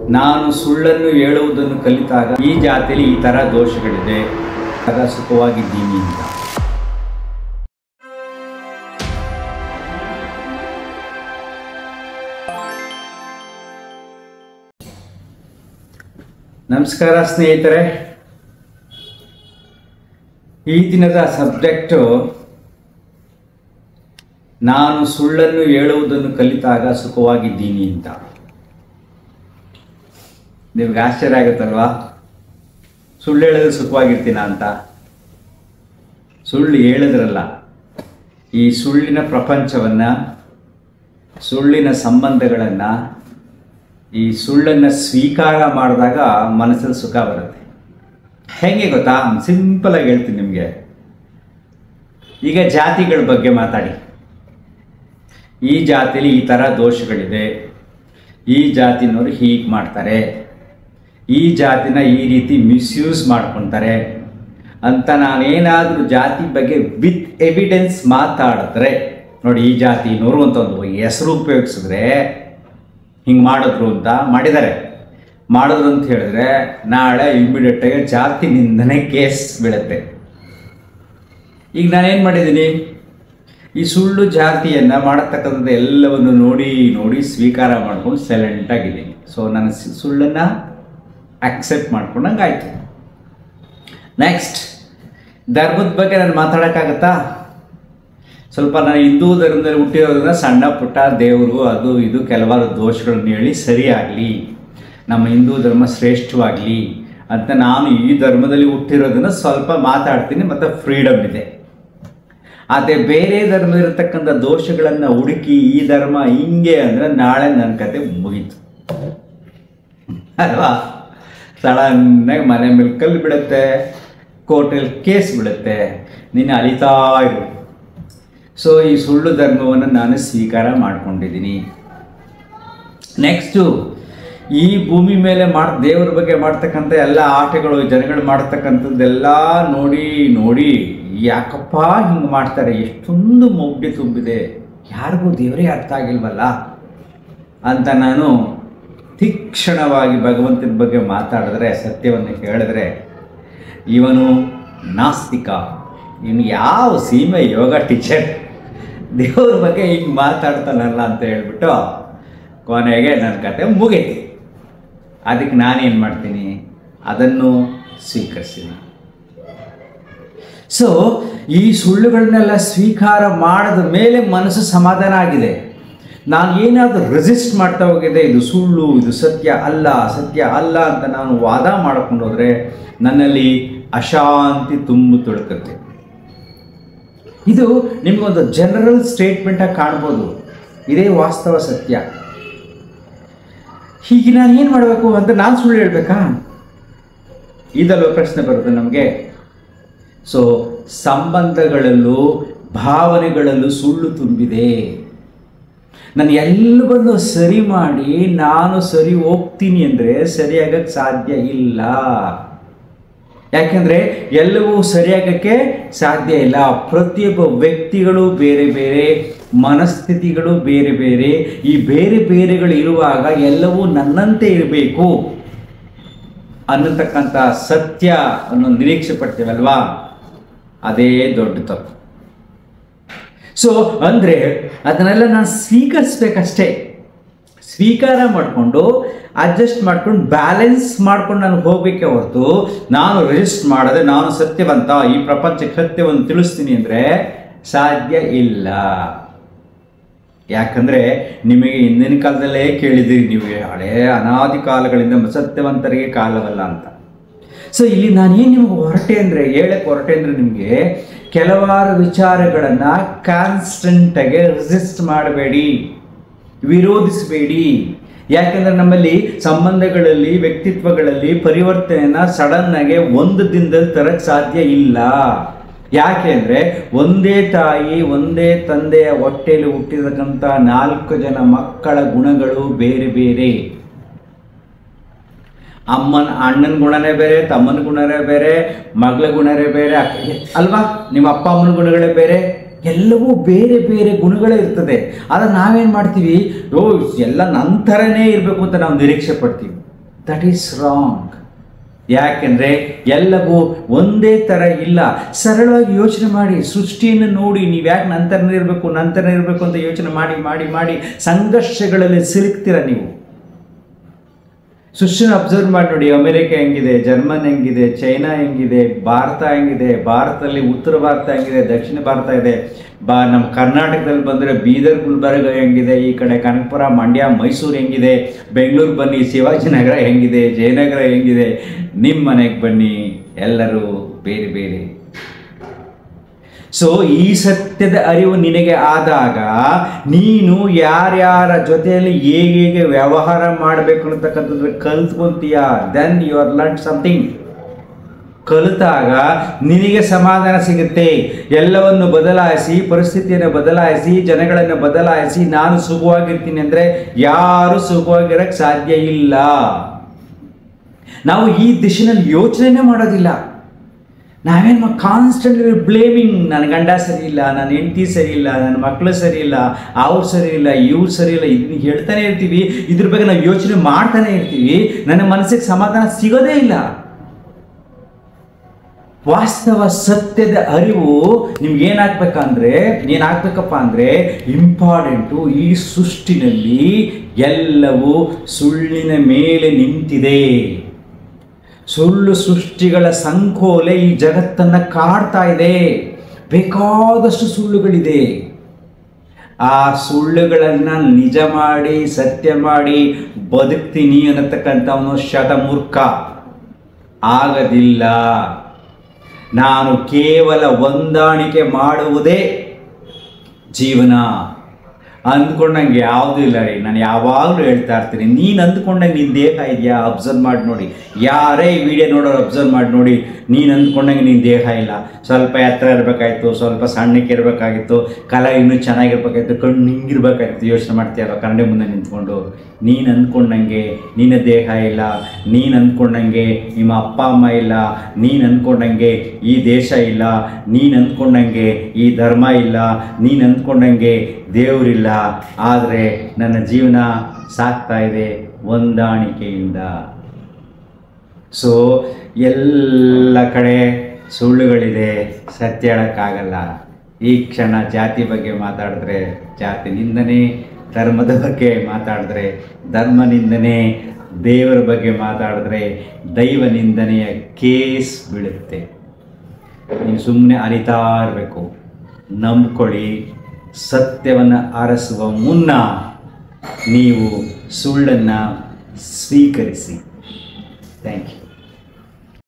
ನಾನು ಸುಳ್ಳನ್ನು ಹೇಳುವುದನ್ನು ಕಲಿತಾಗ ಈ ಜಾತಿಯಲ್ಲಿ ಈ ಥರ ದೋಷಗಳಿದೆ ಆಗ ಸುಖವಾಗಿದ್ದೀನಿ ಅಂತ ನಮಸ್ಕಾರ ಸ್ನೇಹಿತರೆ ಈ ದಿನದ ಸಬ್ಜೆಕ್ಟು ನಾನು ಸುಳ್ಳನ್ನು ಹೇಳುವುದನ್ನು ಕಲಿತಾಗ ಸುಖವಾಗಿದ್ದೀನಿ ಅಂತ ನಿಮ್ಗೆ ಆಶ್ಚರ್ಯ ಆಗುತ್ತಲ್ವಾ ಸುಳ್ಳು ಹೇಳಿದ್ರೆ ಸುಖವಾಗಿರ್ತೀನ ಅಂತ ಸುಳ್ಳು ಹೇಳಿದ್ರಲ್ಲ ಈ ಸುಳ್ಳಿನ ಪ್ರಪಂಚವನ್ನು ಸುಳ್ಳಿನ ಸಂಬಂಧಗಳನ್ನು ಈ ಸುಳ್ಳನ್ನು ಸ್ವೀಕಾರ ಮಾಡಿದಾಗ ಮನಸ್ಸಲ್ಲಿ ಸುಖ ಬರುತ್ತೆ ಹೆಂಗೆ ಗೊತ್ತಾ ಸಿಂಪಲಾಗಿ ಹೇಳ್ತೀನಿ ನಿಮಗೆ ಈಗ ಜಾತಿಗಳ ಬಗ್ಗೆ ಮಾತಾಡಿ ಈ ಜಾತಿಲಿ ಈ ಥರ ದೋಷಗಳಿದೆ ಈ ಜಾತಿನವರು ಹೀಗೆ ಮಾಡ್ತಾರೆ ಈ ಜಾತಿನ ಈ ರೀತಿ ಮಿಸ್ಯೂಸ್ ಮಾಡ್ಕೊತಾರೆ ಅಂತ ನಾನೇನಾದರೂ ಜಾತಿ ಬಗ್ಗೆ ವಿತ್ ಎವಿಡೆನ್ಸ್ ಮಾತಾಡಿದ್ರೆ ನೋಡಿ ಈ ಜಾತಿನವರು ಅಂತ ಒಂದು ಹೆಸರು ಉಪಯೋಗಿಸಿದ್ರೆ ಹಿಂಗೆ ಮಾಡಿದ್ರು ಅಂತ ಮಾಡಿದ್ದಾರೆ ಮಾಡಿದ್ರು ಅಂತ ಹೇಳಿದ್ರೆ ನಾಳೆ ಇಮಿಡಿಯೇಟಾಗಿ ಜಾತಿ ನಿಂದನೆ ಕೇಸ್ ಬೀಳುತ್ತೆ ಈಗ ನಾನೇನು ಮಾಡಿದ್ದೀನಿ ಈ ಸುಳ್ಳು ಜಾತಿಯನ್ನು ಮಾಡತಕ್ಕಂಥದ್ದು ಎಲ್ಲವನ್ನು ನೋಡಿ ನೋಡಿ ಸ್ವೀಕಾರ ಮಾಡ್ಕೊಂಡು ಸೈಲೆಂಟ್ ಆಗಿದ್ದೀನಿ ಸೊ ನಾನು ಸಿ- ಸುಳ್ಳನ್ನು ಅಕ್ಸೆಪ್ಟ್ ಮಾಡ್ಕೊಂಡಂಗೆ ಆಯಿತು ನೆಕ್ಸ್ಟ್ ಧರ್ಮದ ಬಗ್ಗೆ ನಾನು ಮಾತಾಡೋಕ್ಕಾಗತ್ತಾ ಸ್ವಲ್ಪ ನಾನು ಹಿಂದೂ ಧರ್ಮದಲ್ಲಿ ಹುಟ್ಟಿರೋದ್ರಿಂದ ಸಣ್ಣ ಪುಟ್ಟ ದೇವರು ಅದು ಇದು ಕೆಲವಾರು ದೋಷಗಳನ್ನು ಹೇಳಿ ಸರಿಯಾಗಲಿ ನಮ್ಮ ಹಿಂದೂ ಧರ್ಮ ಶ್ರೇಷ್ಠವಾಗಲಿ ಅಂತ ನಾನು ಈ ಧರ್ಮದಲ್ಲಿ ಹುಟ್ಟಿರೋದನ್ನು ಸ್ವಲ್ಪ ಮಾತಾಡ್ತೀನಿ ಮತ್ತು ಫ್ರೀಡಮ್ ಇದೆ ಆದರೆ ಬೇರೆ ಧರ್ಮದಲ್ಲಿರ್ತಕ್ಕಂಥ ದೋಷಗಳನ್ನು ಹುಡುಕಿ ಈ ಧರ್ಮ ಹಿಂಗೆ ಅಂದರೆ ನಾಳೆ ನನ್ನ ಕತೆ ಮುಗೀತು ಅಲ್ವಾ ಸಡನ್ನಾಗಿ ಮನೆ ಮೇಲೆ ಕಲ್ಲು ಬಿಡುತ್ತೆ ಕೋರ್ಟಲ್ಲಿ ಕೇಸ್ ಬಿಡುತ್ತೆ ನೀನು ಅಲಿತಾ ಇರು ಸೊ ಈ ಸುಳ್ಳು ಧರ್ಮವನ್ನು ನಾನು ಸ್ವೀಕಾರ ಮಾಡ್ಕೊಂಡಿದ್ದೀನಿ ನೆಕ್ಸ್ಟು ಈ ಭೂಮಿ ಮೇಲೆ ಮಾಡ್ ದೇವ್ರ ಬಗ್ಗೆ ಮಾಡ್ತಕ್ಕಂಥ ಎಲ್ಲ ಆಟಗಳು ಜನಗಳು ಮಾಡ್ತಕ್ಕಂಥದ್ದೆಲ್ಲ ನೋಡಿ ನೋಡಿ ಯಾಕಪ್ಪ ಹಿಂಗೆ ಮಾಡ್ತಾರೆ ಎಷ್ಟೊಂದು ಮೌಢ್ಯ ತುಂಬಿದೆ ಯಾರಿಗೂ ದೇವರೇ ಅರ್ಥ ಆಗಿಲ್ವಲ್ಲ ಅಂತ ನಾನು ತೀಕ್ಷಣವಾಗಿ ಭಗವಂತನ ಬಗ್ಗೆ ಮಾತಾಡಿದ್ರೆ ಸತ್ಯವನ್ನು ಹೇಳಿದ್ರೆ ಇವನು ನಾಸ್ತಿಕ ಇವನು ಯಾವ ಸೀಮೆ ಯೋಗ ಟೀಚರ್ ದೇವ್ರ ಬಗ್ಗೆ ಹಿಂಗೆ ಮಾತಾಡ್ತಾನಲ್ಲ ಅಂತ ಹೇಳ್ಬಿಟ್ಟು ಕೊನೆಗೆ ನನ್ನ ಕತೆ ಮುಗೀತು ಅದಕ್ಕೆ ನಾನೇನು ಮಾಡ್ತೀನಿ ಅದನ್ನು ಸ್ವೀಕರಿಸ್ತೀನಿ ಸೊ ಈ ಸುಳ್ಳುಗಳನ್ನೆಲ್ಲ ಸ್ವೀಕಾರ ಮಾಡಿದ ಮೇಲೆ ಮನಸ್ಸು ಸಮಾಧಾನ ಆಗಿದೆ ನಾನು ಏನಾದರೂ ರೆಸಿಸ್ಟ್ ಮಾಡ್ತಾ ಹೋಗಿದೆ ಇದು ಸುಳ್ಳು ಇದು ಸತ್ಯ ಅಲ್ಲ ಸತ್ಯ ಅಲ್ಲ ಅಂತ ನಾನು ವಾದ ಮಾಡ್ಕೊಂಡು ಹೋದರೆ ನನ್ನಲ್ಲಿ ಅಶಾಂತಿ ತುಂಬು ತೊಡಕುತ್ತೆ ಇದು ನಿಮಗೊಂದು ಜನರಲ್ ಸ್ಟೇಟ್ಮೆಂಟಾಗಿ ಕಾಣ್ಬೋದು ಇದೇ ವಾಸ್ತವ ಸತ್ಯ ಹೀಗೆ ನಾನು ಏನು ಮಾಡಬೇಕು ಅಂತ ನಾನು ಸುಳ್ಳು ಹೇಳಬೇಕಾ ಇದಲ್ವ ಪ್ರಶ್ನೆ ಬರುತ್ತೆ ನಮಗೆ ಸೊ ಸಂಬಂಧಗಳಲ್ಲೂ ಭಾವನೆಗಳಲ್ಲೂ ಸುಳ್ಳು ತುಂಬಿದೆ ನಾನು ಎಲ್ಲವನ್ನು ಸರಿ ಮಾಡಿ ನಾನು ಸರಿ ಹೋಗ್ತೀನಿ ಅಂದರೆ ಸರಿಯಾಗಕ್ಕೆ ಸಾಧ್ಯ ಇಲ್ಲ ಯಾಕೆಂದರೆ ಎಲ್ಲವೂ ಸರಿಯಾಗಕ್ಕೆ ಸಾಧ್ಯ ಇಲ್ಲ ಪ್ರತಿಯೊಬ್ಬ ವ್ಯಕ್ತಿಗಳು ಬೇರೆ ಬೇರೆ ಮನಸ್ಥಿತಿಗಳು ಬೇರೆ ಬೇರೆ ಈ ಬೇರೆ ಬೇರೆಗಳು ಇರುವಾಗ ಎಲ್ಲವೂ ನನ್ನಂತೆ ಇರಬೇಕು ಅನ್ನತಕ್ಕಂಥ ಸತ್ಯ ಅನ್ನೋ ನಿರೀಕ್ಷೆ ಪಡ್ತೀವಲ್ವಾ ಅದೇ ದೊಡ್ಡ ತಪ್ಪು ಸೊ ಅಂದರೆ ಅದನ್ನೆಲ್ಲ ನಾನು ಸ್ವೀಕರಿಸ್ಬೇಕಷ್ಟೇ ಸ್ವೀಕಾರ ಮಾಡಿಕೊಂಡು ಅಡ್ಜಸ್ಟ್ ಮಾಡ್ಕೊಂಡು ಬ್ಯಾಲೆನ್ಸ್ ಮಾಡ್ಕೊಂಡು ನಾನು ಹೋಗಬೇಕೆ ಹೊರತು ನಾನು ರಿಜಿಸ್ಟ್ ಮಾಡದೆ ನಾನು ಸತ್ಯವಂತ ಈ ಪ್ರಪಂಚಕ್ಕೆ ಸತ್ಯವನ್ನು ತಿಳಿಸ್ತೀನಿ ಅಂದರೆ ಸಾಧ್ಯ ಇಲ್ಲ ಯಾಕಂದರೆ ನಿಮಗೆ ಹಿಂದಿನ ಕಾಲದಲ್ಲೇ ಕೇಳಿದ್ದೀರಿ ನೀವು ಹಳೇ ಅನಾದಿ ಕಾಲಗಳಿಂದ ಸತ್ಯವಂತರಿಗೆ ಕಾಲವಲ್ಲ ಅಂತ ಸೊ ಇಲ್ಲಿ ನಾನೇನು ನಿಮ್ಗೆ ಹೊರಟೆ ಅಂದರೆ ಹೇಳಕ್ಕೆ ಹೊರಟೆ ಅಂದರೆ ನಿಮಗೆ ಕೆಲವಾರು ವಿಚಾರಗಳನ್ನು ಕಾನ್ಸ್ಟೆಂಟಾಗಿ ರೆಸಿಸ್ಟ್ ಮಾಡಬೇಡಿ ವಿರೋಧಿಸಬೇಡಿ ಯಾಕೆಂದರೆ ನಮ್ಮಲ್ಲಿ ಸಂಬಂಧಗಳಲ್ಲಿ ವ್ಯಕ್ತಿತ್ವಗಳಲ್ಲಿ ಪರಿವರ್ತನೆಯನ್ನು ಸಡನ್ನಾಗಿ ಒಂದು ದಿನದಲ್ಲಿ ತರಕ್ಕೆ ಸಾಧ್ಯ ಇಲ್ಲ ಯಾಕೆ ಅಂದರೆ ಒಂದೇ ತಾಯಿ ಒಂದೇ ತಂದೆಯ ಹೊಟ್ಟೆಯಲ್ಲಿ ಹುಟ್ಟಿರತಕ್ಕಂಥ ನಾಲ್ಕು ಜನ ಮಕ್ಕಳ ಗುಣಗಳು ಬೇರೆ ಬೇರೆ ಅಮ್ಮನ ಅಣ್ಣನ ಗುಣನೇ ಬೇರೆ ತಮ್ಮನ ಗುಣನೇ ಬೇರೆ ಮಗಳ ಗುಣನೇ ಬೇರೆ ಅಕ್ಕ- ಅಲ್ವಾ ನಿಮ್ಮ ಅಪ್ಪ ಅಮ್ಮನ ಗುಣಗಳೇ ಬೇರೆ ಎಲ್ಲವೂ ಬೇರೆ ಬೇರೆ ಗುಣಗಳೇ ಇರ್ತದೆ ಆದರೆ ನಾವೇನು ಮಾಡ್ತೀವಿ ಓ ಎಲ್ಲ ನನ್ನ ಥರನೇ ಇರಬೇಕು ಅಂತ ನಾವು ನಿರೀಕ್ಷೆ ಪಡ್ತೀವಿ ದಟ್ ಈಸ್ ರಾಂಗ್ ಯಾಕೆಂದರೆ ಎಲ್ಲವೂ ಒಂದೇ ಥರ ಇಲ್ಲ ಸರಳವಾಗಿ ಯೋಚನೆ ಮಾಡಿ ಸೃಷ್ಟಿಯನ್ನು ನೋಡಿ ನೀವು ಯಾಕೆ ನಂತರನೇ ಇರಬೇಕು ನಂತರನೇ ಇರಬೇಕು ಅಂತ ಯೋಚನೆ ಮಾಡಿ ಮಾಡಿ ಮಾಡಿ ಸಂಘರ್ಷಗಳಲ್ಲಿ ಸಿಲುಕ್ತೀರ ನೀವು ಸೃಷ್ಟಿನ ಅಬ್ಸರ್ವ್ ಮಾಡಿ ನೋಡಿ ಅಮೆರಿಕ ಹೆಂಗಿದೆ ಜರ್ಮನ್ ಹೆಂಗಿದೆ ಚೈನಾ ಹೆಂಗಿದೆ ಭಾರತ ಹೆಂಗಿದೆ ಭಾರತದಲ್ಲಿ ಉತ್ತರ ಭಾರತ ಹೆಂಗಿದೆ ದಕ್ಷಿಣ ಭಾರತ ಇದೆ ಬಾ ನಮ್ಮ ಕರ್ನಾಟಕದಲ್ಲಿ ಬಂದರೆ ಬೀದರ್ ಗುಲ್ಬರ್ಗ ಹೆಂಗಿದೆ ಈ ಕಡೆ ಕನಕಪುರ ಮಂಡ್ಯ ಮೈಸೂರು ಹೆಂಗಿದೆ ಬೆಂಗಳೂರು ಬನ್ನಿ ಶಿವಾಜಿನಗರ ಹೆಂಗಿದೆ ಜಯನಗರ ಹೆಂಗಿದೆ ನಿಮ್ಮ ಮನೆಗೆ ಬನ್ನಿ ಎಲ್ಲರೂ ಬೇರೆ ಬೇರೆ ಸೊ ಈ ಸತ್ಯದ ಅರಿವು ನಿನಗೆ ಆದಾಗ ನೀನು ಯಾರ್ಯಾರ ಜೊತೆಯಲ್ಲಿ ಹೇಗೆ ಹೇಗೆ ವ್ಯವಹಾರ ಮಾಡಬೇಕು ಅನ್ನತಕ್ಕಂಥದ್ದು ಕಲ್ತ್ಕೊಂತೀಯ then you are learn something ಕಲಿತಾಗ ನಿನಗೆ ಸಮಾಧಾನ ಸಿಗುತ್ತೆ ಎಲ್ಲವನ್ನು ಬದಲಾಯಿಸಿ ಪರಿಸ್ಥಿತಿಯನ್ನು ಬದಲಾಯಿಸಿ ಜನಗಳನ್ನು ಬದಲಾಯಿಸಿ ನಾನು ಸುಖವಾಗಿರ್ತೀನಿ ಅಂದರೆ ಯಾರು ಸುಖವಾಗಿರಕ್ಕೆ ಸಾಧ್ಯ ಇಲ್ಲ ನಾವು ಈ ದಿಶೆನಲ್ಲಿ ಯೋಚನೆ ಮಾಡೋದಿಲ್ಲ ನಾವೇನು ಕಾನ್ಸ್ಟೆಂಟ್ಲಿ ಬ್ಲೇಮಿಂಗ್ ನನ್ನ ಗಂಡ ಸರಿ ಇಲ್ಲ ನನ್ನ ಹೆಂಡತಿ ಸರಿ ಇಲ್ಲ ನನ್ನ ಮಕ್ಕಳು ಸರಿ ಇಲ್ಲ ಅವ್ರು ಸರಿ ಇಲ್ಲ ಇವ್ರು ಸರಿ ಇಲ್ಲ ಇದನ್ನ ಹೇಳ್ತಾನೆ ಇರ್ತೀವಿ ಇದ್ರ ಬಗ್ಗೆ ನಾವು ಯೋಚನೆ ಮಾಡ್ತಾನೆ ಇರ್ತೀವಿ ನನ್ನ ಮನಸ್ಸಿಗೆ ಸಮಾಧಾನ ಸಿಗೋದೇ ಇಲ್ಲ ವಾಸ್ತವ ಸತ್ಯದ ಅರಿವು ನಿಮ್ಗೆ ಏನಾಗ್ಬೇಕಂದ್ರೆ ಏನಾಗ್ಬೇಕಪ್ಪ ಅಂದರೆ ಇಂಪಾರ್ಟೆಂಟು ಈ ಸೃಷ್ಟಿನಲ್ಲಿ ಎಲ್ಲವೂ ಸುಳ್ಳಿನ ಮೇಲೆ ನಿಂತಿದೆ ಸುಳ್ಳು ಸೃಷ್ಟಿಗಳ ಸಂಕೋಲೆ ಈ ಜಗತ್ತನ್ನು ಕಾಡ್ತಾ ಇದೆ ಬೇಕಾದಷ್ಟು ಸುಳ್ಳುಗಳಿದೆ ಆ ಸುಳ್ಳುಗಳನ್ನು ನಿಜ ಮಾಡಿ ಸತ್ಯ ಮಾಡಿ ಬದುಕ್ತೀನಿ ಅನ್ನತಕ್ಕಂಥವನು ಶತಮೂರ್ಖ ಆಗದಿಲ್ಲ ನಾನು ಕೇವಲ ಹೊಂದಾಣಿಕೆ ಮಾಡುವುದೇ ಜೀವನ ಅಂದ್ಕೊಂಡಂಗೆ ಯಾವುದೂ ಇಲ್ಲ ರೀ ನಾನು ಯಾವಾಗಲೂ ಹೇಳ್ತಾ ಇರ್ತೀನಿ ನೀನು ಅಂದ್ಕೊಂಡಂಗೆ ನಿನ್ನ ದೇಹ ಇದೆಯಾ ಅಬ್ಸರ್ವ್ ಮಾಡಿ ನೋಡಿ ಯಾರೇ ಈ ವಿಡಿಯೋ ನೋಡೋರು ಅಬ್ಸರ್ವ್ ಮಾಡಿ ನೋಡಿ ನೀನು ಅಂದ್ಕೊಂಡಂಗೆ ನಿನ್ನ ದೇಹ ಇಲ್ಲ ಸ್ವಲ್ಪ ಎತ್ತರ ಇರಬೇಕಾಯ್ತು ಸ್ವಲ್ಪ ಸಣ್ಣಕ್ಕೆ ಇರಬೇಕಾಗಿತ್ತು ಕಲ ಇನ್ನೂ ಚೆನ್ನಾಗಿರ್ಬೇಕಾಯ್ತು ಕಣ್ಣು ಹಿಂಗಿರ್ಬೇಕಾಯ್ತು ಯೋಚನೆ ಮಾಡ್ತೀಯಲ್ಲ ಕನ್ನಡಿ ಮುಂದೆ ನಿಂತ್ಕೊಂಡು ನೀನು ಅಂದ್ಕೊಂಡಂಗೆ ನಿನ್ನ ದೇಹ ಇಲ್ಲ ನೀನು ಅಂದ್ಕೊಂಡಂಗೆ ನಿಮ್ಮ ಅಪ್ಪ ಅಮ್ಮ ಇಲ್ಲ ನೀನು ಅಂದ್ಕೊಂಡಂಗೆ ಈ ದೇಶ ಇಲ್ಲ ನೀನು ಅಂದ್ಕೊಂಡಂಗೆ ಈ ಧರ್ಮ ಇಲ್ಲ ನೀನು ಅಂದ್ಕೊಂಡಂಗೆ ದೇವರಿಲ್ಲ ಆದರೆ ನನ್ನ ಜೀವನ ಸಾಕ್ತಾ ಇದೆ ಹೊಂದಾಣಿಕೆಯಿಂದ ಸೊ ಎಲ್ಲ ಕಡೆ ಸುಳ್ಳುಗಳಿದೆ ಸತ್ಯ ಹೇಳೋಕ್ಕಾಗಲ್ಲ ಈ ಕ್ಷಣ ಜಾತಿ ಬಗ್ಗೆ ಮಾತಾಡಿದ್ರೆ ಜಾತಿ ನಿಂದನೆ ಧರ್ಮದ ಬಗ್ಗೆ ಮಾತಾಡಿದ್ರೆ ಧರ್ಮ ನಿಂದನೆ ದೇವರ ಬಗ್ಗೆ ಮಾತಾಡಿದ್ರೆ ದೈವ ನಿಂದನೆಯ ಕೇಸ್ ಬೀಳುತ್ತೆ ನೀವು ಸುಮ್ಮನೆ ಅರಿತಾ ಇರಬೇಕು ನಂಬ್ಕೊಳ್ಳಿ ಸತ್ಯವನ್ನು ಆರಿಸುವ ಮುನ್ನ ನೀವು ಸುಳ್ಳನ್ನು ಸ್ವೀಕರಿಸಿ ಥ್ಯಾಂಕ್ ಯು